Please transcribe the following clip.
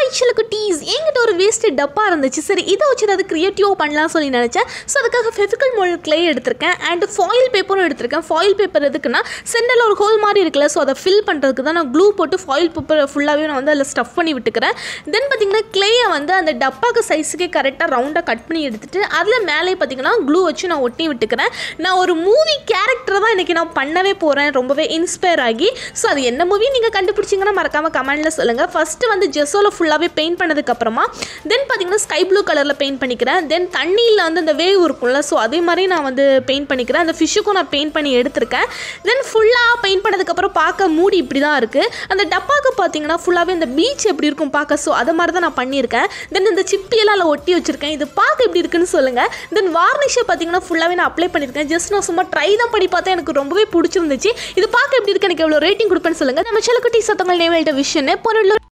சில குட்டீஸ் என்கிட்ட ஒரு வேஸ்ட் டப்பா இருந்துச்சு சரி இதை வச்சு ஏதாவது க்ரியேட்டிவாக பண்ணலாம் சொல்லி நினச்சேன் ஸோ அதுக்காக ஃபெவிக்கல் மோல் கிளே எடுத்திருக்கேன் அண்ட் ஃபாயில் பேப்பரும் எடுத்திருக்கேன் ஃபாயில் பேப்பர் எதுக்குன்னா சென்டரில் ஒரு ஹோல் மாதிரி இருக்குல்ல ஸோ அதை ஃபில் பண்ணுறதுக்கு தான் நான் க்ளூ போட்டு ஃபாயில் பேப்பர் ஃபுல்லாகவே நான் வந்து அதில் ஸ்டஃப் பண்ணி விட்டுக்கிறேன் தென் பார்த்தீங்கன்னா கிளேயை வந்து அந்த டப்பாக்கு சைஸுக்கே கரெக்டாக ரவுண்டாக கட் பண்ணி எடுத்துட்டு அதில் மேலே பார்த்தீங்கன்னா க்ளூ வச்சு நான் ஒட்டி விட்டுக்கிறேன் நான் ஒரு மூவி கேரக்டர் தான் இன்றைக்கி நான் பண்ணவே போகிறேன் ரொம்பவே இன்ஸ்பயர் ஆகி ஸோ அது என்ன மூவி நீங்கள் கண்டுபிடிச்சிங்கன்னா மறக்காமல் கமெண்ட்டில் சொல்லுங்கள் ஃபஸ்ட்டு வந்து ஜெஸோவில் ஃபுல்லாகவே பெயிண்ட் பண்ணதுக்கப்புறமா தென் பார்த்தீங்கன்னா ஸ்கை ப்ளூ கலரில் பெயிண்ட் பண்ணிக்கிறேன் தென் தண்ணியில் வந்து அந்த வேவ் இருக்கும்ல ஸோ அதே மாதிரி நான் வந்து பெயிண்ட் பண்ணிக்கிறேன் அந்த ஃபிஷ்ஷுக்கும் நான் பெயிண்ட் பண்ணி எடுத்திருக்கேன் தென் ஃபுல்லாக பெயிண்ட் பண்ணதுக்கப்புறம் பார்க்க மூடி இப்படி தான் இருக்குது அந்த டப்பாக்கு பார்த்தீங்கன்னா ஃபுல்லாகவே இந்த பீச் எப்படி இருக்கும் பார்க்க ஸோ அதை மாதிரி தான் நான் பண்ணியிருக்கேன் தென் இந்த சிப்பியெல்லாம் அதில் ஒட்டி வச்சுருக்கேன் இது பார்க்க எப்படி இருக்குன்னு சொல்லுங்கள் தென் வார்னிஷை பார்த்தீங்கன்னா ஃபுல்லாகவே நான் அப்ளை பண்ணியிருக்கேன் ஜஸ்ட் நான் சும்மா ட்ரை தான் பண்ணி பார்த்தா எனக்கு ரொம்பவே பிடிச்சிருந்துச்சு இது பார்க்க எப்படி இருக்கு எனக்கு எவ்வளோ ரேட்டிங் கொடுப்பேன்னு சொல்லுங்கள் நம்ம சில குட்டி சத்தங்கள் நேவல்ட்ட விஷயம் பொருள்